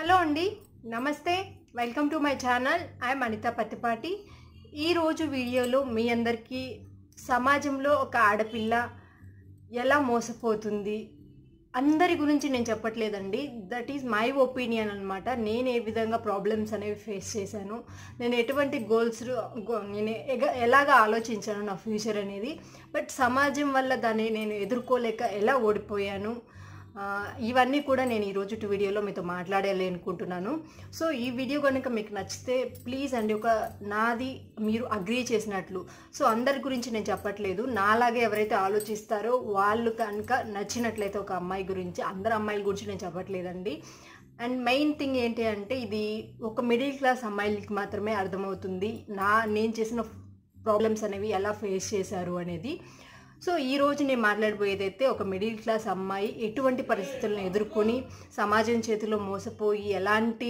hello అండి నమస్తే welcome to my channel I'm Anitha Pattipati ఈరోజు వీడియోలో మీ అందరికీ సమాజంలో ఒక ఆడపిల్ల ఎలా మోసపోతుంది అందరి గురించి నేను చెప్పట్లేదండి దట్ ఈజ్ మై ఒపీనియన్ అనమాట నేను ఏ విధంగా ప్రాబ్లమ్స్ అనేవి ఫేస్ చేశాను నేను ఎటువంటి గోల్స్ నేను ఎగ- ఎలాగ ఆలోచించాను నా ఫ్యూచర్ అనేది బట్ సమాజం వల్ల దాన్ని నేను ఎదుర్కోలేక ఎలా ఓడిపోయాను ఆ, ఇవన్నీ కూడా నేను ఈరోజు వీడియోలో మీతో మాట్లాడాలి అనుకుంటున్నాను సో ఈ వీడియో కనుక మీకు నచ్చితే ప్లీజ్ అండి ఒక నాది మీరు అగ్రీ చేసినట్లు సో అందరి గురించి నేను చెప్పట్లేదు నాలాగే ఎవరైతే ఆలోచిస్తారో వాళ్ళు కనుక నచ్చినట్లయితే ఒక అమ్మాయి గురించి అందరు అమ్మాయిల గురించి నేను చెప్పట్లేదండి అండ్ మెయిన్ థింగ్ ఏంటి అంటే ఇది ఒక మిడిల్ క్లాస్ అమ్మాయిలకి మాత్రమే అర్థమవుతుంది నా నేను చేసిన ప్రాబ్లమ్స్ అనేవి ఎలా ఫేస్ చేశారు అనేది సో ఈ రోజు నేను మాట్లాడబోయేది అయితే ఒక మిడిల్ క్లాస్ అమ్మాయి ఎటువంటి పరిస్థితులను ఎదుర్కొని సమాజం చేతిలో మోసపోయి ఎలాంటి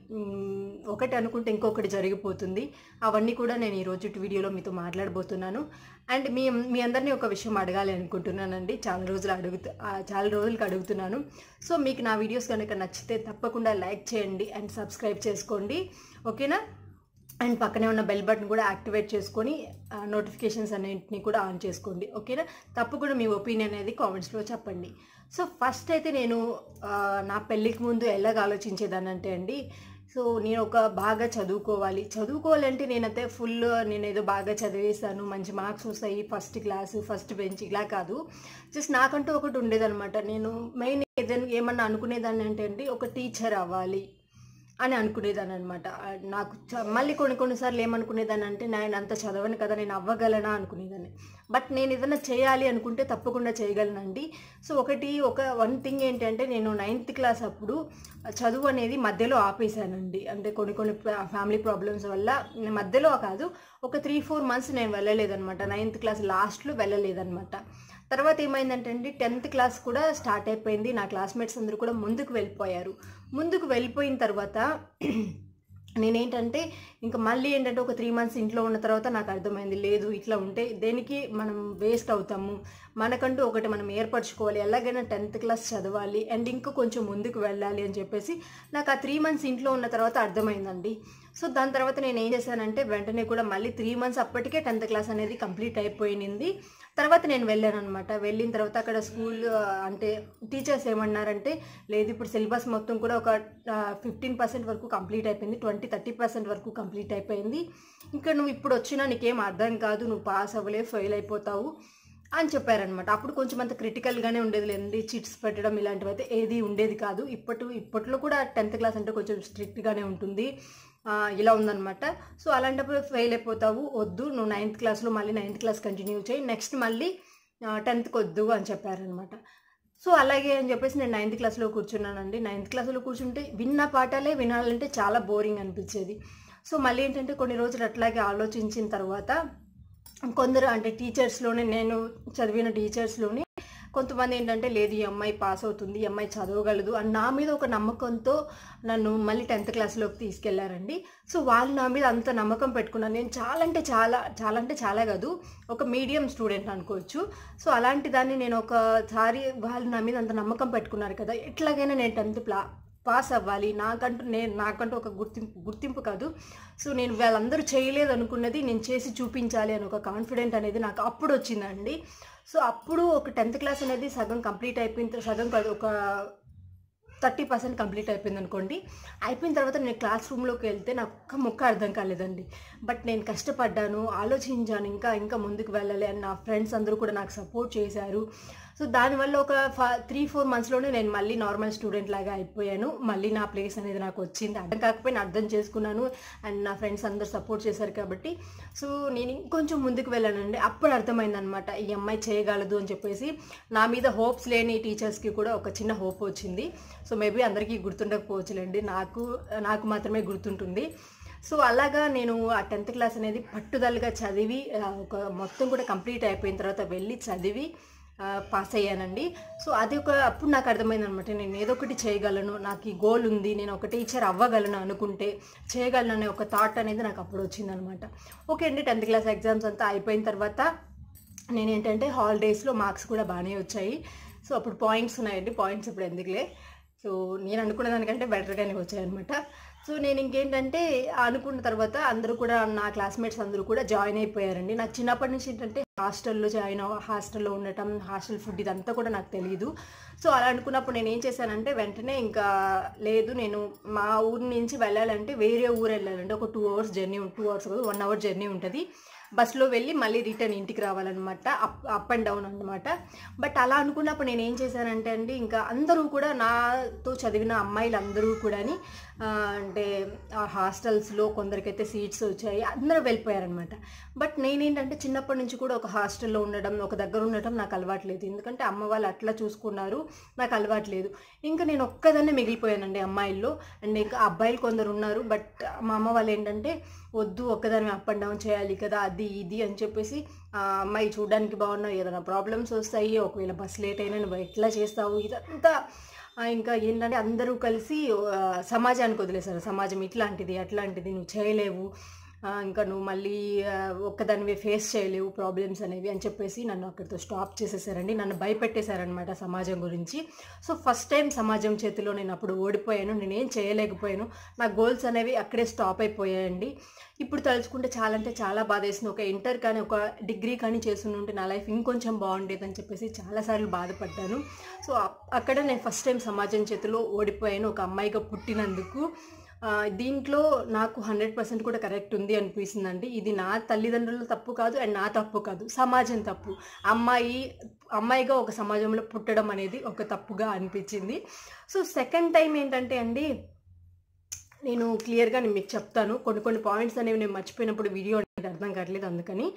మ్, ఒకటి అనుకుంటే ఇంకొకటి జరిగిపోతుంది అవన్నీ కూడా నేను ఈ రోజు వీడియోలో మీతో మాట్లాడబోతున్నాను అండ్ మీ మీ అందరినీ ఒక విషయం అడగాలి అనుకుంటున్నానండి చాలా రోజులు అడుగుతూ ఆ, చాలా రోజులకి అడుగుతున్నాను సో మీకు నా వీడియోస్ కనుక నచ్చితే తప్పకుండా లైక్ చేయండి అండ్ సబ్స్క్రైబ్ చేసుకోండి ఓకేనా అండ్ పక్కనే ఉన్న బెల్ బటన్ కూడా యాక్టివేట్ చేసుకొని నోటిఫికేషన్స్ అన్నింటినీ కూడా ఆన్ చేసుకోండి ఓకేనా తప్పకుండా మీ ఒపీనియన్ అనేది కామెంట్స్లో చెప్పండి సో ఫస్ట్ అయితే నేను ఆ, నా పెళ్ళికి ముందు ఎలాగ ఆలోచించేదాన్ని అంటే అండి సో నేను ఒక బాగా చదువుకోవాలి చదువుకోవాలంటే నేనైతే ఫుల్ నేను ఏదో బాగా చదివేశాను మంచి మార్క్స్ వస్తాయి ఫస్ట్ క్లాస్ ఫస్ట్ బెంచ్ ఇలా కాదు జస్ట్ నాకంటూ ఒకటి ఉండేదన్నమాట నేను మెయిన్ ఏదైనా ఏమన్నా అనుకునేదాన్ని అంటే అండి ఒక టీచర్ అవ్వాలి అని అనుకునేదాన్ని అనమాట నాకు చ- మళ్ళీ కొన్ని కొన్నిసార్లు ఏమనుకునేదాన్ని అంటే నేను అంత చదవను కదా నేను అవ్వగలనా అనుకునేదాన్ని బట్ నేను ఏదైనా చేయాలి అనుకుంటే తప్పకుండా చేయగలనండి సో ఒకటి ఒక వన్ థింగ్ ఏంటంటే నేను నైన్త్ క్లాస్ అప్పుడు చదువు అనేది మధ్యలో ఆపేశానండి అంటే కొన్ని కొన్ని ఫ్యామిలీ ప్రాబ్లమ్స్ వల్ల నేను మధ్యలో కాదు ఒక త్రీ ఫోర్ మంత్స్ నేను వెళ్ళలేదనమాట నైన్త్ క్లాస్ లాస్ట్లో వెళ్ళలేదనమాట తర్వాత ఏమైందంటే అండి టెన్త్ క్లాస్ కూడా స్టార్ట్ అయిపోయింది నా క్లాస్మేట్స్ అందరూ కూడా ముందుకు వెళ్ళిపోయారు ముందుకు వెళ్ళిపోయిన తర్వాత నేనేంటంటే ఇంకా మళ్ళీ ఏంటంటే ఒక త్రీ మంత్స్ ఇంట్లో ఉన్న తర్వాత నాకు అర్థమైంది లేదు ఇట్లా ఉంటే దేనికి మనం వేస్ట్ అవుతాము మనకంటూ ఒకటి మనం ఏర్పరచుకోవాలి ఎలాగైనా టెన్త్ క్లాస్ చదవాలి అండ్ ఇంకా కొంచెం ముందుకు వెళ్ళాలి అని చెప్పేసి నాకు ఆ త్రీ మంత్స్ ఇంట్లో ఉన్న తర్వాత అర్థమైందండి సో దాని తర్వాత నేను ఏం చేశానంటే వెంటనే కూడా మళ్ళీ త్రీ మంత్స్ అప్పటికే టెన్త్ క్లాస్ అనేది కంప్లీట్ అయిపోయింది తర్వాత నేను వెళ్ళాను అనమాట వెళ్ళిన తర్వాత అక్కడ స్కూల్ అంటే టీచర్స్ ఏమన్నారంటే లేదు ఇప్పుడు సిలబస్ మొత్తం కూడా ఒక ఫిఫ్టీన్ పర్సెంట్ వరకు కంప్లీట్ అయిపోయింది ట్వంటీ థర్టీ పర్సెంట్ వరకు కంప్లీట్ అయిపోయింది ఇంకా నువ్వు ఇప్పుడు వచ్చినా నీకేం అర్థం కాదు నువ్వు పాస్ అవ్వలేవు ఫెయిల్ అయిపోతావు అని చెప్పారనమాట అప్పుడు కొంచెం అంత క్రిటికల్గానే ఉండేది లేదండి చిట్స్ పెట్టడం ఇలాంటివి అయితే ఏది ఉండేది కాదు ఇప్పటి ఇప్పట్లో కూడా టెన్త్ క్లాస్ అంటే కొంచెం స్ట్రిక్ట్గానే ఉంటుంది ఆ, ఇలా ఉందన్నమాట సో అలాంటప్పుడు ఫెయిల్ అయిపోతావు వద్దు నువ్వు నైన్త్ క్లాస్లో మళ్ళీ నైన్త్ క్లాస్ కంటిన్యూ చేయి నెక్స్ట్ మళ్ళీ టెన్త్కి వద్దు అని చెప్పారనమాట సో అలాగే అని చెప్పేసి నేను నైన్త్ క్లాస్లో కూర్చున్నానండి నైన్త్ క్లాస్లో కూర్చుంటే విన్న పాఠాలే వినాలంటే చాలా బోరింగ్ అనిపించేది సో మళ్ళీ ఏంటంటే కొన్ని రోజులు అట్లాగే ఆలోచించిన తర్వాత కొందరు అంటే టీచర్స్లోనే నేను చదివిన టీచర్స్లోనే కొంతమంది ఏంటంటే లేదు ఈ అమ్మాయి పాస్ అవుతుంది ఈ అమ్మాయి చదవగలదు అని నా మీద ఒక నమ్మకంతో నన్ను మళ్ళీ టెన్త్ క్లాస్లోకి తీసుకెళ్లారండి సో వాళ్ళు నా మీద అంత నమ్మకం పెట్టుకున్నాను నేను చాలా అంటే చాలా చాలా అంటే చాలా కాదు ఒక మీడియం స్టూడెంట్ అనుకోవచ్చు సో అలాంటి దాన్ని నేను ఒకసారి వాళ్ళు నా మీద అంత నమ్మకం పెట్టుకున్నారు కదా ఎట్లాగైనా నేను టెన్త్ ప్లా పాస్ అవ్వాలి నాకంటూ నేను నాకంటూ ఒక గుర్తింపు గుర్తింపు కాదు సో నేను వాళ్ళందరూ చేయలేదు అనుకున్నది నేను చేసి చూపించాలి అని ఒక కాన్ఫిడెంట్ అనేది నాకు అప్పుడు వచ్చిందండి సో అప్పుడు ఒక టెన్త్ క్లాస్ అనేది సగం కంప్లీట్ అయిపోయిన తర్వా- సగం కాదు ఒక థర్టీ పర్సెంట్ కంప్లీట్ అయిపోయింది అనుకోండి అయిపోయిన తర్వాత నేను క్లాస్ రూమ్లోకి వెళ్తే నాకు ఒక్క ముక్క అర్థం కాలేదండి బట్ నేను కష్టపడ్డాను ఆలోచించాను ఇంకా ఇంకా ముందుకు వెళ్ళాలి అని నా ఫ్రెండ్స్ అందరూ కూడా నాకు సపోర్ట్ చేశారు సో దానివల్ల ఒక ఫా త్రీ ఫోర్ మంత్స్లోనే నేను మళ్ళీ నార్మల్ స్టూడెంట్ లాగా అయిపోయాను మళ్ళీ నా ప్లేస్ అనేది నాకు వచ్చింది అర్థం కాకపోయినా అర్థం చేసుకున్నాను అండ్ నా ఫ్రెండ్స్ అందరూ సపోర్ట్ చేశారు కాబట్టి సో నేను ఇంకొంచెం ముందుకు వెళ్ళానండి అప్పుడు అర్థమైందనమాట ఈ అమ్మాయి చేయగలదు అని చెప్పేసి నా మీద హోప్స్ లేని టీచర్స్కి కూడా ఒక చిన్న హోప్ వచ్చింది సో మేబీ అందరికీ గుర్తుండకపోవచ్చులేండి నాకు నాకు మాత్రమే గుర్తుంటుంది సో అలాగా నేను ఆ టెన్త్ క్లాస్ అనేది పట్టుదలగా చదివి ఆ, ఒక మొత్తం కూడా కంప్లీట్ అయిపోయిన తర్వాత వెళ్ళి చదివి ఆ, పాస్ అయ్యానండి సో అది ఒక అప్పుడు నాకు అర్థమైంది అనమాట నేను ఏదో ఒకటి చేయగలను నాకు ఈ గోల్ ఉంది నేను ఒక టీచర్ అవ్వగలను అనుకుంటే చేయగలను అనే ఒక థాట్ అనేది నాకు అప్పుడు వచ్చిందనమాట ఓకే అండి టెన్త్ క్లాస్ ఎగ్జామ్స్ అంతా అయిపోయిన తర్వాత నేనేంటంటే హాలిడేస్లో మార్క్స్ కూడా బాగానే వచ్చాయి సో అప్పుడు పాయింట్స్ ఉన్నాయండి పాయింట్స్ ఇప్పుడు ఎందుకులే సో నేను అనుకున్న దానికంటే బెటర్గానే వచ్చాయన్నమాట సో నేను ఇంకేంటంటే అనుకున్న తర్వాత అందరూ కూడా నా క్లాస్మేట్స్ అందరూ కూడా జాయిన్ అయిపోయారండి నాకు చిన్నప్పటి నుంచి ఏంటంటే హాస్టల్లో జాయిన్ అవ్వ హాస్టల్లో ఉండటం హాస్టల్ ఫుడ్ ఇదంతా కూడా నాకు తెలియదు సో అలా అనుకున్నప్పుడు నేను ఏం చేశానంటే వెంటనే ఇంకా లేదు నేను మా ఊరి నుంచి వెళ్ళాలంటే వేరే ఊరు వెళ్ళాలంటే ఒక two hours journey two hours కాదు వన్ అవర్ జర్నీ ఉంటుంది బస్సులో వెళ్ళి మళ్ళీ రిటర్న్ ఇంటికి రావాలన్నమాట అప్ అప్ అండ్ డౌన్ అనమాట బట్ అలా అనుకున్నప్పుడు నేను ఏం చేశానంటే అండి ఇంకా అందరూ కూడా నాతో చదివిన అమ్మాయిలు అందరూ కూడాని ఆ, అంటే ఆ హాస్టల్స్లో కొందరికైతే సీట్స్ వచ్చాయి అందరూ వెళ్ళిపోయారనమాట బట్ నేనేంటంటే చిన్నప్పటి నుంచి కూడా ఒక హాస్టల్లో ఉండడం ఒక దగ్గర ఉండటం నాకు అలవాట్లేదు ఎందుకంటే అమ్మ వాళ్ళు అట్లా చూసుకున్నారు నాకు అలవాట్లేదు ఇంకా నేను ఒక్కదాన్నే మిగిలిపోయానండి అమ్మాయిల్లో అండ్ ఇంకా అబ్బాయిలు కొందరు ఉన్నారు బట్ మా అమ్మ వాళ్ళు ఏంటంటే వద్దు ఒక్కదాన్ని అప్ అండ్ డౌన్ చేయాలి కదా అది ఇది అని చెప్పేసి ఆ అమ్మాయి చూడడానికి బాగున్నావు ఏదైనా ప్రాబ్లమ్స్ వస్తాయి ఒకవేళ బస్ లేట్ అయినా నువ్వు ఎట్లా చేస్తావు ఇదంతా ఆ, ఇంకా ఏంటంటే అందరూ కలిసి ఆ, సమాజానికి వదిలేశారు సమాజం ఇట్లాంటిది అట్లాంటిది నువ్వు చేయలేవు ఆ, ఇంకా నువ్వు మళ్ళీ ఆ, ఒక్కదానివే ఫేస్ చేయలేవు ప్రాబ్లమ్స్ అనేవి అని చెప్పేసి నన్ను అక్కడితో స్టాప్ చేసేసారండి నన్ను భయపెట్టేశారనమాట సమాజం గురించి సో ఫస్ట్ టైం సమాజం చేతిలో నేను అప్పుడు ఓడిపోయాను నేనేం చేయలేకపోయాను నా గోల్స్ అనేవి అక్కడే స్టాప్ అయిపోయాయండి ఇప్పుడు తలుచుకుంటే చాలా అంటే చాలా బాధ వేసింది ఒక ఇంటర్ కానీ ఒక డిగ్రీ కానీ చేస్తున్న ఉంటే నా లైఫ్ ఇంకొంచెం బాగుండేది అని చెప్పేసి చాలాసార్లు బాధపడ్డాను సో అప్- అక్కడ నేను ఫస్ట్ టైం సమాజం చేతిలో ఓడిపోయాను ఒక అమ్మాయిగా పుట్టినందుకు ఆ, దీంట్లో నాకు హండ్రెడ్ పర్సెంట్ కూడా కరెక్ట్ ఉంది అనిపిస్తుందండి ఇది నా తల్లిదండ్రుల తప్పు కాదు అండ్ నా తప్పు కాదు సమాజం తప్పు అమ్మాయి అమ్మాయిగా ఒక సమాజంలో పుట్టడం అనేది ఒక తప్పుగా అనిపించింది సో సెకండ్ టైం ఏంటంటే అండి నేను క్లియర్గా నేను మీకు చెప్తాను కొన్ని కొన్ని పాయింట్స్ అనేవి నేను మర్చిపోయినప్పుడు వీడియో అనేది అర్థం కావట్లేదు అందుకని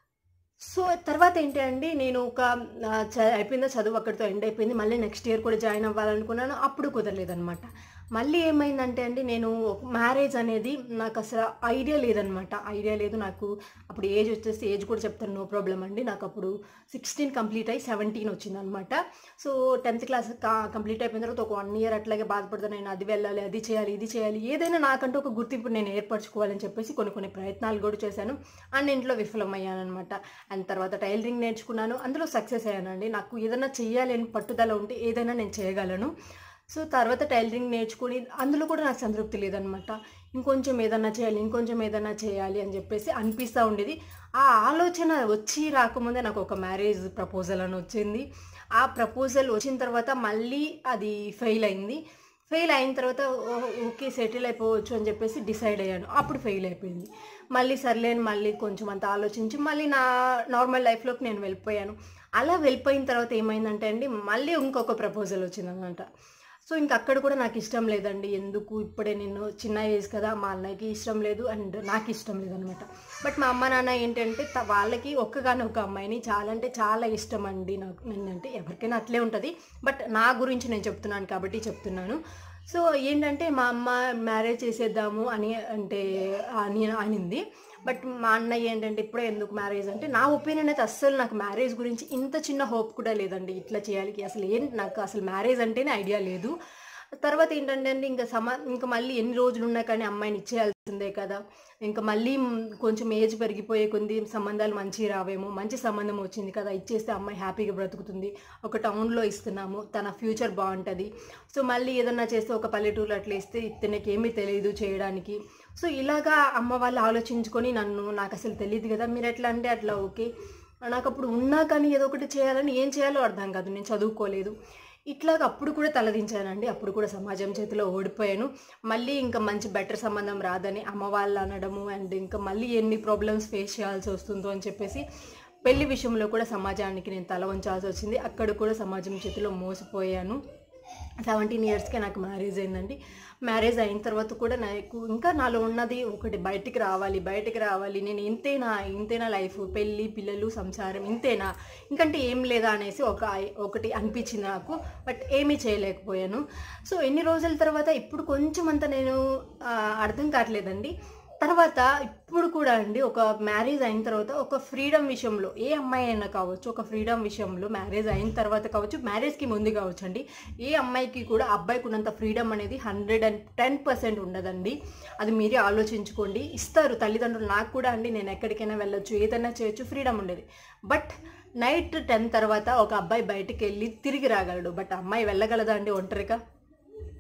సో తర్వాత ఏంటి అండి నేను ఒక ఆ, చ- అయిపోయిందో చదువు అక్కడితో ఎండ్ అయిపోయింది మళ్ళీ నెక్స్ట్ ఇయర్ కూడా జాయిన్ అవ్వాలనుకున్నాను అప్పుడు కుదరలేదనమాట మళ్ళీ ఏమైందంటే అండి నేను మ్యారేజ్ అనేది నాకు అసలు ఐడియా లేదనమాట ఐడియా లేదు నాకు అప్పుడు ఏజ్ వచ్చేసి ఏజ్ కూడా చెప్తాను నో ప్రాబ్లం అండి నాకు అప్పుడు సిక్స్టీన్ కంప్లీట్ అయ్యి సెవెంటీన్ వచ్చిందనమాట సో టెన్త్ క్లాస్ కంప్లీట్ అయిపోయిన తర్వాత ఒక వన్ ఇయర్ అట్లాగే బాధపడతాను నేను అది వెళ్ళాలి అది చేయాలి ఇది చేయాలి ఏదైనా నాకంటూ ఒక గుర్తింపు నేను ఏర్పరచుకోవాలని చెప్పేసి కొన్ని కొన్ని ప్రయత్నాలు కూడా చేశాను అన్నింట్లో విఫలమయ్యానమాట అండ్ తర్వాత టైలరింగ్ నేర్చుకున్నాను అందులో సక్సెస్ అయ్యానండి నాకు ఏదైనా చెయ్యాలి అని పట్టుదల ఉంటే ఏదైనా నేను చేయగలను సో తర్వాత టైలరింగ్ నేర్చుకుని అందులో కూడా నాకు సంతృప్తి లేదనమాట ఇంకొంచెం ఏదన్నా చేయాలి ఇంకొంచెం ఏదన్నా చేయాలి అని చెప్పేసి అనిపిస్తూ ఉండేది ఆ ఆలోచన వచ్చి రాకముందే నాకు ఒక మ్యారేజ్ ప్రపోజల్ అని వచ్చింది ఆ ప్రపోజల్ వచ్చిన తర్వాత మళ్ళీ అది ఫెయిల్ అయింది ఫెయిల్ అయిన తర్వాత ఓ- ఓకే సెటిల్ అయిపోవచ్చు అని చెప్పేసి డిసైడ్ అయ్యాను అప్పుడు ఫెయిల్ అయిపోయింది మళ్ళీ సర్లే అని మళ్ళీ కొంచెం అంత ఆలోచించి మళ్ళీ నా నార్మల్ లైఫ్లోకి నేను వెళ్ళిపోయాను అలా వెళ్ళిపోయిన తర్వాత ఏమైందంటే అండి మళ్ళీ ఇంకొక ప్రపోజల్ వచ్చిందనమాట సో ఇంక అక్కడ కూడా నాకు ఇష్టం లేదండి ఎందుకు ఇప్పుడే నేను చిన్న ఏజ్ కదా మా అన్నయ్యకి ఇష్టం లేదు అండ్ నాకు ఇష్టం లేదనమాట బట్ మా అమ్మ నాన్న ఏంటంటే త- వాళ్ళకి ఒక్కగానే ఒక అమ్మాయిని చాలా అంటే చాలా ఇష్టం అండి నాకు నేనంటే ఎవరికైనా అట్లే ఉంటుంది బట్ నా గురించి నేను చెప్తున్నాను కాబట్టి చెప్తున్నాను సో ఏంటంటే మా అమ్మ మ్యారేజ్ చేసేద్దాము అని అంటే అని అనింది బట్ మా అన్నయ్య ఏంటంటే ఇప్పుడే ఎందుకు మ్యారేజ్ అంటే నా ఒపీనియన్ అయితే అస్సలు నాకు మ్యారేజ్ గురించి ఇంత చిన్న హోప్ కూడా లేదండి ఇట్లా చేయాలి అసలు ఏం నాకు అసలు మ్యారేజ్ అంటేనే ఐడియా లేదు తర్వాత ఏంటంటే అండి ఇంకా సమా ఇంకా మళ్ళీ ఎన్ని రోజులు ఉన్నా కానీ అమ్మాయిని ఇచ్చేయాల్సిందే కదా ఇంకా మళ్ళీ మ్, కొంచెం ఏజ్ పెరిగిపోయే కొద్ది సంబంధాలు మంచి రావేమో మంచి సంబంధం వచ్చింది కదా ఇచ్చేస్తే అమ్మాయి హ్యాపీగా బ్రతుకుతుంది ఒక టౌన్లో ఇస్తున్నాము తన ఫ్యూచర్ బాగుంటుంది సో మళ్ళీ ఏదన్నా చేస్తే ఒక పల్లెటూరులో అట్లా ఇస్తే ఇతనికి ఏమీ తెలియదు చేయడానికి సో ఇలాగా అమ్మ వాళ్ళు ఆలోచించుకొని నన్ను నాకు అసలు తెలియదు కదా మీరు ఎట్లా అంటే అట్లా ఓకే నాకు అప్పుడు ఉన్నా కానీ ఏదో ఒకటి చేయాలని ఏం చేయాలో అర్థం కాదు నేను చదువుకోలేదు ఇట్లాగ అప్పుడు కూడా తలదించానండి అప్పుడు కూడా సమాజం చేతిలో ఓడిపోయాను మళ్ళీ ఇంకా మంచి బెటర్ సంబంధం రాదని అమ్మ వాళ్ళు అనడము అండ్ ఇంకా మళ్ళీ ఎన్ని ప్రాబ్లమ్స్ ఫేస్ చేయాల్సి వస్తుందో అని చెప్పేసి పెళ్లి విషయంలో కూడా సమాజానికి నేను తల వంచాల్సి వచ్చింది అక్కడ కూడా సమాజం చేతిలో మోసపోయాను సెవెంటీన్ ఇయర్స్కే నాకు మ్యారేజ్ అయిందండి మ్యారేజ్ అయిన తర్వాత కూడా నాకు ఇంకా నాలో ఉన్నది ఒకటి బయటికి రావాలి బయటికి రావాలి నేను ఇంతేనా ఇంతేనా లైఫ్ పెళ్ళి పిల్లలు సంసారం ఇంతేనా ఇంకంటే ఏం లేదా అనేసి ఒక ఒకటి అనిపించింది నాకు బట్ ఏమీ చేయలేకపోయాను సో ఎన్ని రోజుల తర్వాత ఇప్పుడు కొంచెం అంత నేను ఆ, అర్థం కావట్లేదండి తర్వాత ఇప్పుడు కూడా అండి ఒక మ్యారేజ్ అయిన తర్వాత ఒక ఫ్రీడమ్ విషయంలో ఏ అమ్మాయి అయినా కావచ్చు ఒక ఫ్రీడమ్ విషయంలో మ్యారేజ్ అయిన తర్వాత కావచ్చు మ్యారేజ్కి ముందు కావచ్చు అండి ఏ అమ్మాయికి కూడా అబ్బాయికి ఉన్నంత ఫ్రీడమ్ అనేది హండ్రెడ్ అండ్ టెన్ పర్సెంట్ ఉండదండి అది మీరే ఆలోచించుకోండి ఇస్తారు తల్లిదండ్రులు నాకు కూడా అండి నేను ఎక్కడికైనా వెళ్ళొచ్చు ఏదైనా చేయొచ్చు ఫ్రీడమ్ ఉండేది బట్ నైట్ టెన్ తర్వాత ఒక అబ్బాయి బయటికి వెళ్ళి తిరిగి రాగలడు బట్ అమ్మాయి వెళ్ళగలదా అండి ఒంటరిగా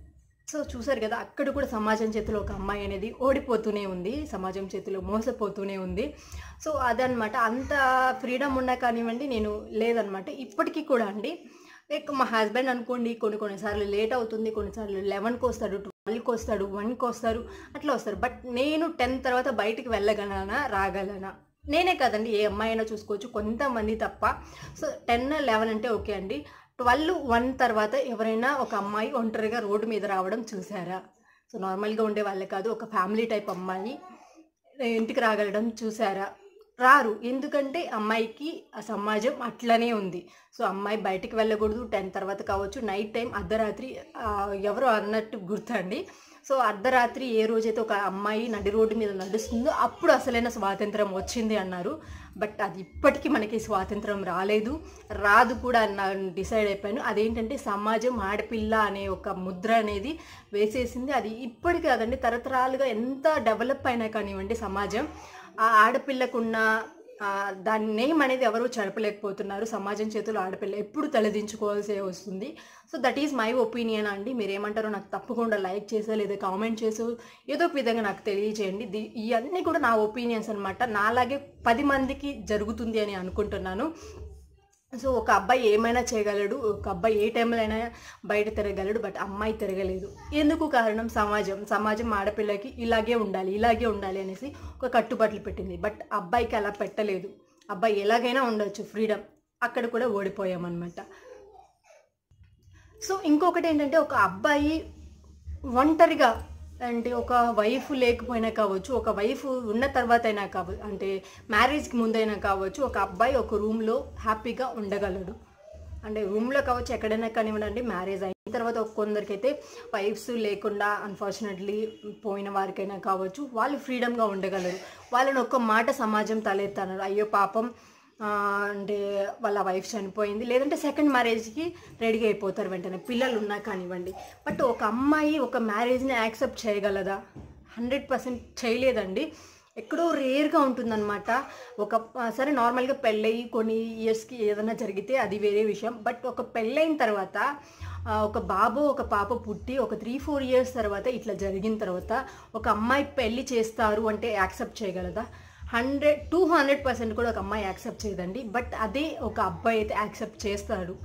సో చూసారు కదా అక్కడ కూడా సమాజం చేతిలో ఒక అమ్మాయి అనేది ఓడిపోతూనే ఉంది సమాజం చేతిలో మోసపోతూనే ఉంది సో అదనమాట అంత ఫ్రీడమ్ ఉన్నా కానివ్వండి నేను లేదనమాట ఇప్పటికీ కూడా అండి లైక్ మా హస్బెండ్ అనుకోండి కొన్ని కొన్నిసార్లు లేట్ అవుతుంది కొన్నిసార్లు లెవెన్కి వస్తాడు ట్వెల్వ్కి వస్తాడు వన్కి వస్తారు అట్లా వస్తారు బట్ నేను టెన్ తర్వాత బయటికి వెళ్ళగలనా రాగలనా నేనే కదండి ఏ అమ్మాయి అయినా చూసుకోవచ్చు కొంతమంది తప్ప సో టెన్ లెవెన్ అంటే ఓకే అండి ట్వెల్వ్ వన్ తర్వాత ఎవరైనా ఒక అమ్మాయి ఒంటరిగా రోడ్డు మీద రావడం చూసారా సో నార్మల్గా ఉండే వాళ్ళే కాదు ఒక ఫ్యామిలీ టైప్ అమ్మాయి ఇంటికి రాగలడం చూసారా రారు ఎందుకంటే అమ్మాయికి ఆ సమాజం అట్లనే ఉంది సో అమ్మాయి బయటికి వెళ్ళకూడదు టెన్ తర్వాత కావచ్చు నైట్ టైం అర్ధరాత్రి ఆ, ఎవరో అన్నట్టు గుర్తండి సో అర్ధరాత్రి ఏ రోజైతే ఒక అమ్మాయి నడి రోడ్డు మీద నడుస్తుందో అప్పుడు అసలైన స్వాతంత్రం వచ్చింది అన్నారు బట్ అది ఇప్పటికీ మనకి స్వాతంత్రం రాలేదు రాదు కూడా అని డిసైడ్ అయిపోయాను అదేంటంటే సమాజం ఆడపిల్ల అనే ఒక ముద్ర అనేది వేసేసింది అది ఇప్పటికి కాదండి తరతరాలుగా ఎంత డెవలప్ అయినా కానివ్వండి సమాజం ఆ ఆడపిల్లకున్న ఆ, దాని నేమ్ అనేది ఎవరు చెడపలేకపోతున్నారు సమాజం చేతుల్లో ఆడపిల్ల ఎప్పుడు తలదించుకోవాల్సి వస్తుంది so that is my opinion అండి మీరు ఏమంటారో నాకు తప్పకుండా లైక్ చేసో లేదా కామెంట్ చేసో ఏదో ఒక విధంగా నాకు తెలియజేయండి ది ఇవన్నీ కూడా నా ఒపీనియన్స్ అనమాట నాలాగే పది మందికి జరుగుతుంది అని అనుకుంటున్నాను సో ఒక అబ్బాయి ఏమైనా చేయగలడు ఒక అబ్బాయి ఏ టైంలో అయినా బయట తిరగలడు బట్ అమ్మాయి తిరగలేదు ఎందుకు కారణం సమాజం సమాజం ఆడపిల్లకి ఇలాగే ఉండాలి ఇలాగే ఉండాలి అనేసి ఒక కట్టుబాట్లు పెట్టింది బట్ అబ్బాయికి అలా పెట్టలేదు అబ్బాయి ఎలాగైనా ఉండొచ్చు ఫ్రీడమ్ అక్కడ కూడా ఓడిపోయామన్నమాట సో ఇంకొకటి ఏంటంటే ఒక అబ్బాయి ఒంటరిగా అంటే ఒక వైఫ్ లేకపోయినా కావచ్చు ఒక వైఫ్ ఉన్న తర్వాత అయినా కావచ్చు అంటే మ్యారేజ్కి ముందైనా కావచ్చు ఒక అబ్బాయి ఒక రూమ్లో హ్యాపీగా ఉండగలడు అంటే రూమ్లో కావచ్చు ఎక్కడైనా కానివ్వండి మ్యారేజ్ అయిన తర్వాత ఒక కొందరికైతే వైఫ్స్ లేకుండా అన్ఫార్చునేట్లీ పోయిన వారికైనా కావచ్చు వాళ్ళు ఫ్రీడమ్గా ఉండగలరు వాళ్ళని ఒక్క మాట సమాజం తలెత్తన్నారు అయ్యో పాపం ఆ, అంటే వాళ్ళ వైఫ్ చనిపోయింది లేదంటే సెకండ్ మ్యారేజ్కి రెడీ అయిపోతారు వెంటనే పిల్లలు ఉన్నా కానివ్వండి బట్ ఒక అమ్మాయి ఒక మ్యారేజ్ని యాక్సెప్ట్ చేయగలదా హండ్రెడ్ పర్సెంట్ చేయలేదండి ఎక్కడో రేర్గా ఉంటుందన్నమాట ఒక ఆ, సరే నార్మల్గా పెళ్ళయి కొన్ని ఇయర్స్కి ఏదైనా జరిగితే అది వేరే విషయం బట్ ఒక పెళ్ళైన తర్వాత ఆ, ఒక బాబు ఒక పాప పుట్టి ఒక త్రీ ఫోర్ ఇయర్స్ తర్వాత ఇట్లా జరిగిన తర్వాత ఒక అమ్మాయి పెళ్లి చేస్తారు అంటే యాక్సెప్ట్ చేయగలదా హండ్రెడ్ టూ హండ్రెడ్ పర్సెంట్ కూడా ఒక అమ్మాయి యాక్సెప్ట్ చేయదండి బట్ అదే ఒక అబ్బాయి అయితే యాక్సెప్ట్ చేస్తాడు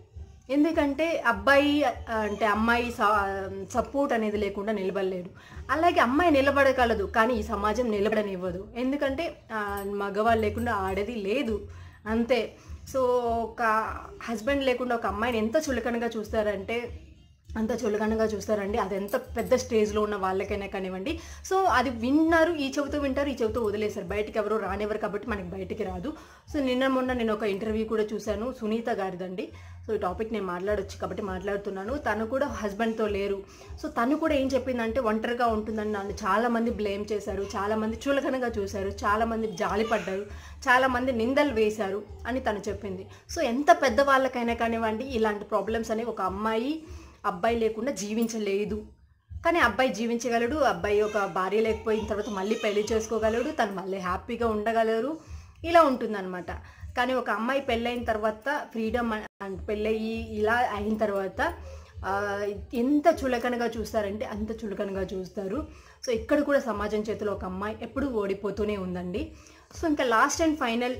ఎందుకంటే అబ్బాయి ఆ, అంటే అమ్మాయి సపోర్ట్ అనేది లేకుండా నిలబడలేడు అలాగే అమ్మాయి నిలబడగలదు కానీ ఈ సమాజం నిలబడనివ్వదు ఎందుకంటే ఆ, మగవాళ్ళు లేకుండా ఆడేది లేదు అంతే సో ఒక హస్బెండ్ లేకుండా ఒక అమ్మాయిని ఎంత చులకనగా చూస్తారంటే అంత చులకనగా చూస్తారండి అది ఎంత పెద్ద స్టేజ్లో ఉన్న వాళ్ళకైనా కానివ్వండి సో అది విన్నారు ఈ చెవితో వింటారు ఈ చెవితో వదిలేశారు బయటికి ఎవరు రానివ్వరు కాబట్టి మనకి బయటికి రాదు సో నిన్న మొన్న నేను ఒక ఇంటర్వ్యూ కూడా చూశాను సునీత గారిదండి సో ఈ టాపిక్ నేను మాట్లాడొచ్చు కాబట్టి మాట్లాడుతున్నాను తను కూడా హస్బెండ్తో లేరు సో తను కూడా ఏం చెప్పిందంటే ఒంటరిగా ఉంటుందని నన్ను చాలామంది బ్లేమ్ చేశారు చాలామంది చులకనగా చూశారు చాలామంది జాలిపడ్డారు చాలామంది నిందలు వేశారు అని తను చెప్పింది సో ఎంత పెద్ద వాళ్ళకైనా కానివ్వండి ఇలాంటి ప్రాబ్లమ్స్ అనేవి ఒక అమ్మాయి అబ్బాయి లేకుండా జీవించలేదు కానీ అబ్బాయి జీవించగలడు అబ్బాయి ఒక భార్య లేకపోయిన తర్వాత మళ్ళీ పెళ్లి చేసుకోగలడు తను మళ్ళీ హ్యాపీగా ఉండగలరు ఇలా ఉంటుందన్నమాట కానీ ఒక అమ్మాయి పెళ్ళైన తర్వాత ఫ్రీడమ్ అండ్ పెళ్ళయి ఇలా అయిన తర్వాత ఆ, ఎంత చులకనగా చూస్తారంటే అంత చులకనగా చూస్తారు సో ఇక్కడ కూడా సమాజం చేతిలో ఒక అమ్మాయి ఎప్పుడూ ఓడిపోతూనే ఉందండి సో ఇంకా లాస్ట్ అండ్ ఫైనల్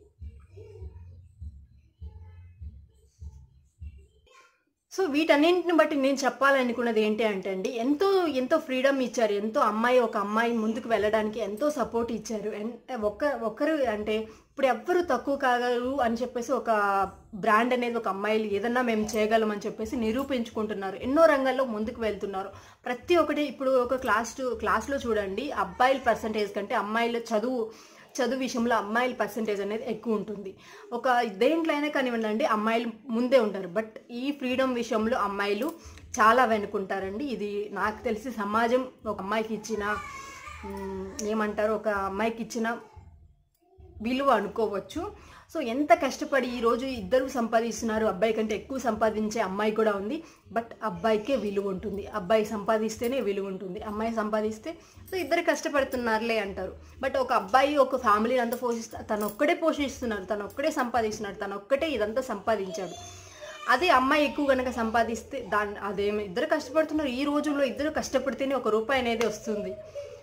సో వీటన్నింటిని బట్టి నేను చెప్పాలనుకున్నది ఏంటి అంటే అండి ఎంతో ఎంతో ఫ్రీడమ్ ఇచ్చారు ఎంతో అమ్మాయి ఒక అమ్మాయి ముందుకు వెళ్ళడానికి ఎంతో సపోర్ట్ ఇచ్చారు ఎన్- ఒక్క ఒక్కరు అంటే ఇప్పుడు ఎవ్వరు తక్కువ కాగలరు అని చెప్పేసి ఒక బ్రాండ్ అనేది ఒక అమ్మాయిలు ఏదన్నా మేము చేయగలం అని చెప్పేసి నిరూపించుకుంటున్నారు ఎన్నో రంగాల్లో ముందుకు వెళ్తున్నారు ప్రతి ఒక్కటి ఇప్పుడు ఒక క్లాస్ టు క్లాస్లో చూడండి అబ్బాయిల పర్సంటేజ్ కంటే అమ్మాయిల చదువు చదువు విషయంలో అమ్మాయిల పర్సంటేజ్ అనేది ఎక్కువ ఉంటుంది ఒక దేంట్లో అయినా కానివ్వండి అమ్మాయిలు ముందే ఉంటారు బట్ ఈ ఫ్రీడమ్ విషయంలో అమ్మాయిలు చాలా వెనుకుంటారండి ఇది నాకు తెలిసి సమాజం ఒక అమ్మాయికి ఇచ్చిన మ్, ఏమంటారు ఒక అమ్మాయికి ఇచ్చిన విలువ అనుకోవచ్చు సో ఎంత కష్టపడి ఈరోజు ఇద్దరు సంపాదిస్తున్నారు అబ్బాయి కంటే ఎక్కువ సంపాదించే అమ్మాయి కూడా ఉంది బట్ అబ్బాయికే విలువ ఉంటుంది అబ్బాయి సంపాదిస్తేనే విలువ ఉంటుంది అమ్మాయి సంపాదిస్తే సో ఇద్దరు కష్టపడుతున్నారులే అంటారు బట్ ఒక అబ్బాయి ఒక ఫ్యామిలీని అంతా పోషిస్తా తను ఒక్కడే పోషిస్తున్నారు తను ఒక్కడే సంపాదిస్తున్నాడు తను ఒక్కటే ఇదంతా సంపాదించాడు అదే అమ్మాయి ఎక్కువ కనుక సంపాదిస్తే దాన్ని అదేమి ఇద్దరు కష్టపడుతున్నారు ఈ రోజుల్లో ఇద్దరు కష్టపడితేనే ఒక రూపాయి అనేది వస్తుంది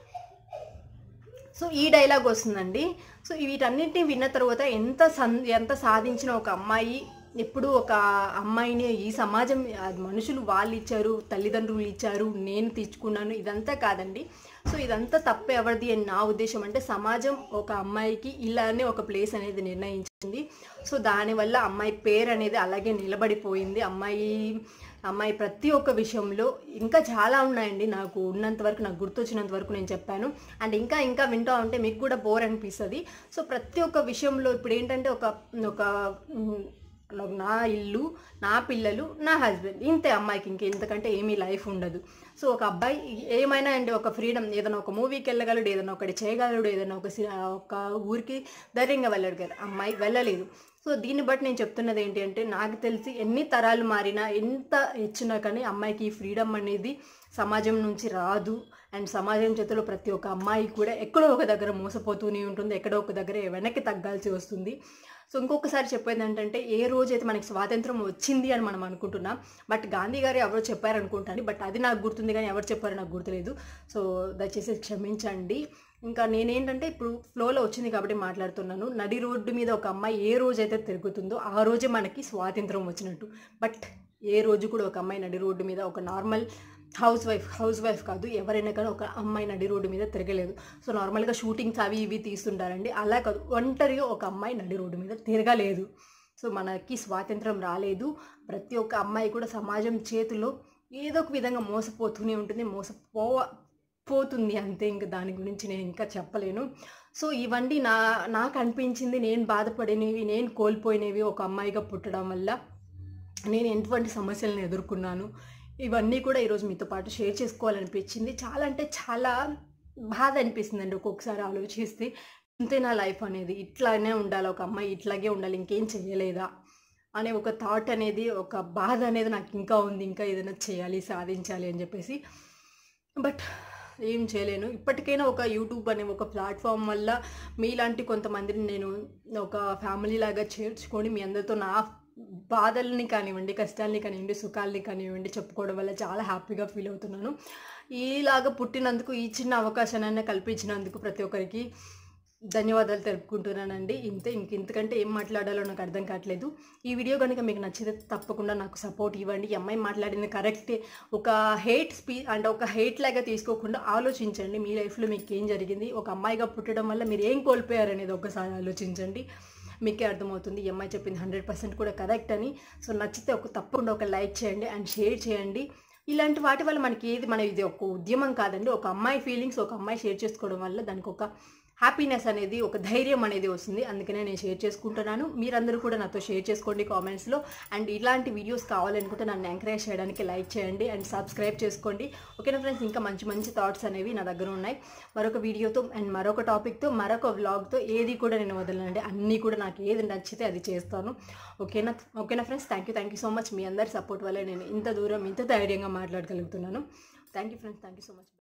సో ఈ డైలాగ్ వస్తుందండి సో వీటన్నిటిని విన్న తర్వాత ఎంత సన్ ఎంత సాధించిన ఒక అమ్మాయి ఎప్పుడు ఒక అమ్మాయిని ఈ సమాజం ఆ మనుషులు వాళ్ళు ఇచ్చారు తల్లిదండ్రులు ఇచ్చారు నేను తెచ్చుకున్నాను ఇదంతా కాదండి సో ఇదంతా తప్పు ఎవరిది అని నా ఉద్దేశం అంటే సమాజం ఒక అమ్మాయికి ఇలానే ఒక ప్లేస్ అనేది నిర్ణయించింది సో దానివల్ల అమ్మాయి పేరు అనేది అలాగే నిలబడిపోయింది అమ్మాయి అమ్మాయి ప్రతి ఒక్క విషయంలో ఇంకా చాలా ఉన్నాయండి నాకు ఉన్నంత వరకు నాకు గుర్తొచ్చినంత వరకు నేను చెప్పాను అండ్ ఇంకా ఇంకా వింటూ ఉంటే మీకు కూడా బోర్ అనిపిస్తుంది సో ప్రతి ఒక్క విషయంలో ఇప్పుడు ఏంటంటే ఒక ఒక మ్, నా ఇల్లు నా పిల్లలు నా హస్బెండ్ ఇంతే అమ్మాయికి ఇంక ఇంతకంటే ఏమీ లైఫ్ ఉండదు సో ఒక అబ్బాయి ఏమైనా అండి ఒక ఫ్రీడమ్ ఏదైనా ఒక మూవీకి వెళ్ళగలడు ఏదైనా ఒకటి చేయగలడు ఏదైనా ఒక సి- ఒక ఊరికి ధైర్యంగా వెళ్ళగలరు అమ్మాయి వెళ్ళలేదు సో దీన్ని బట్టి నేను చెప్తున్నది ఏంటి అంటే నాకు తెలిసి ఎన్ని తరాలు మారినా ఎంత ఇచ్చినా కానీ అమ్మాయికి ఈ ఫ్రీడమ్ అనేది సమాజం నుంచి రాదు అండ్ సమాజం చేతిలో ప్రతి ఒక్క అమ్మాయి కూడా ఎక్కడో ఒక దగ్గర మోసపోతూనే ఉంటుంది ఎక్కడో ఒక దగ్గర వెనక్కి తగ్గాల్సి వస్తుంది సో ఇంకొకసారి చెప్పేది ఏంటంటే ఏ రోజైతే మనకి స్వాతంత్రం వచ్చింది అని మనం అనుకుంటున్నాం బట్ గాంధీ గారు ఎవరో చెప్పారనుకుంటాను బట్ అది నాకు గుర్తుంది కానీ ఎవరు చెప్పారో నాకు గుర్తులేదు సో దయచేసి క్షమించండి ఇంకా నేనేంటంటే ఇప్పుడు ఫ్లోలో వచ్చింది కాబట్టి మాట్లాడుతున్నాను నడి రోడ్డు మీద ఒక అమ్మాయి ఏ రోజైతే తిరుగుతుందో ఆ రోజే మనకి స్వాతంత్రం వచ్చినట్టు బట్ ఏ రోజు కూడా ఒక అమ్మాయి నడి రోడ్డు మీద ఒక normal housewife housewife కాదు ఎవరైనా కానీ ఒక అమ్మాయి నడి రోడ్డు మీద తిరగలేదు సో నార్మల్గా షూటింగ్స్ అవి ఇవి తీస్తుంటారండి అలా కాదు ఒంటరిగా ఒక అమ్మాయి నడి రోడ్డు మీద తిరగలేదు సో మనకి స్వాతంత్రం రాలేదు ప్రతి ఒక్క అమ్మాయి కూడా సమాజం చేతిలో ఏదో ఒక విధంగా మోసపోతూనే ఉంటుంది మోసపోవ పోతుంది అంతే ఇంకా దాని గురించి నేను ఇంకా చెప్పలేను సో ఇవన్నీ నా నాకు అనిపించింది నేను బాధపడినవి నేను కోల్పోయినవి ఒక అమ్మాయిగా పుట్టడం వల్ల నేను ఎటువంటి సమస్యలను ఎదుర్కొన్నాను ఇవన్నీ కూడా ఈరోజు మీతో పాటు షేర్ చేసుకోవాలనిపించింది చాలా అంటే చాలా బాధ అనిపిస్తుందండి ఒక్కొక్కసారి ఆలోచిస్తే ఇంతే నా లైఫ్ అనేది ఇట్లానే ఉండాలి ఒక అమ్మాయి ఇట్లాగే ఉండాలి ఇంకేం చేయలేదా అనే ఒక థాట్ అనేది ఒక బాధ అనేది నాకు ఇంకా ఉంది ఇంకా ఏదైనా చేయాలి సాధించాలి అని చెప్పేసి బట్ ఏం చేయలేను ఇప్పటికైనా ఒక యూట్యూబ్ అనే ఒక ప్లాట్ఫామ్ వల్ల మీలాంటి కొంతమందిని నేను ఒక ఫ్యామిలీ లాగా చేర్చుకొని మీ అందరితో నా బాధల్ని కానివ్వండి కష్టాలని కానివ్వండి సుఖాలని కానివ్వండి చెప్పుకోవడం వల్ల చాలా హ్యాపీగా ఫీల్ అవుతున్నాను ఈలాగా పుట్టినందుకు ఈ చిన్న అవకాశాన్ని కల్పించినందుకు ప్రతి ఒక్కరికి ధన్యవాదాలు తెలుపుకుంటున్నానండి ఇంతే ఇంక ఇంతకంటే ఏం మాట్లాడాలో నాకు అర్థం కావట్లేదు ఈ వీడియో కనుక మీకు నచ్చితే తప్పకుండా నాకు సపోర్ట్ ఇవ్వండి ఈ అమ్మాయి మాట్లాడింది కరెక్టే ఒక హేట్ స్పీ అంటే ఒక హేట్ లాగా తీసుకోకుండా ఆలోచించండి మీ లైఫ్లో మీకు ఏం జరిగింది ఒక అమ్మాయిగా పుట్టడం వల్ల మీరు ఏం కోల్పోయారు అనేది ఒకసారి ఆలోచించండి మీకే అర్థమవుతుంది ఈ అమ్మాయి చెప్పింది హండ్రెడ్ పర్సెంట్ కూడా కరెక్ట్ అని సో నచ్చితే ఒక తప్పకుండా ఒక లైక్ చేయండి అండ్ షేర్ చేయండి ఇలాంటి వాటి వల్ల మనకి ఏది మన ఇది ఒక ఉద్యమం కాదండి ఒక అమ్మాయి ఫీలింగ్స్ ఒక అమ్మాయి షేర్ చేసుకోవడం వల్ల దానికి ఒక హ్యాపీనెస్ అనేది ఒక ధైర్యం అనేది వస్తుంది అందుకనే నేను షేర్ చేసుకుంటున్నాను మీరందరూ కూడా నాతో షేర్ చేసుకోండి కామెంట్స్లో అండ్ ఇలాంటి వీడియోస్ కావాలనుకుంటే నన్ను ఎంకరేజ్ చేయడానికి లైక్ చేయండి అండ్ సబ్స్క్రైబ్ చేసుకోండి ఓకేనా ఫ్రెండ్స్ ఇంకా మంచి మంచి థాట్స్ అనేవి నా దగ్గర ఉన్నాయి మరొక వీడియోతో అండ్ మరొక టాపిక్తో మరొక వ్లాగ్తో ఏది కూడా నేను వదలనండి అన్నీ కూడా నాకు ఏది నచ్చితే అది చేస్తాను ఓకేనా ఓకేనా friends thank you thank you so much మీ అందరి సపోర్ట్ వల్ల నేను ఇంత దూరం ఇంత ధైర్యంగా మాట్లాడగలుగుతున్నాను thank you friends thank you so much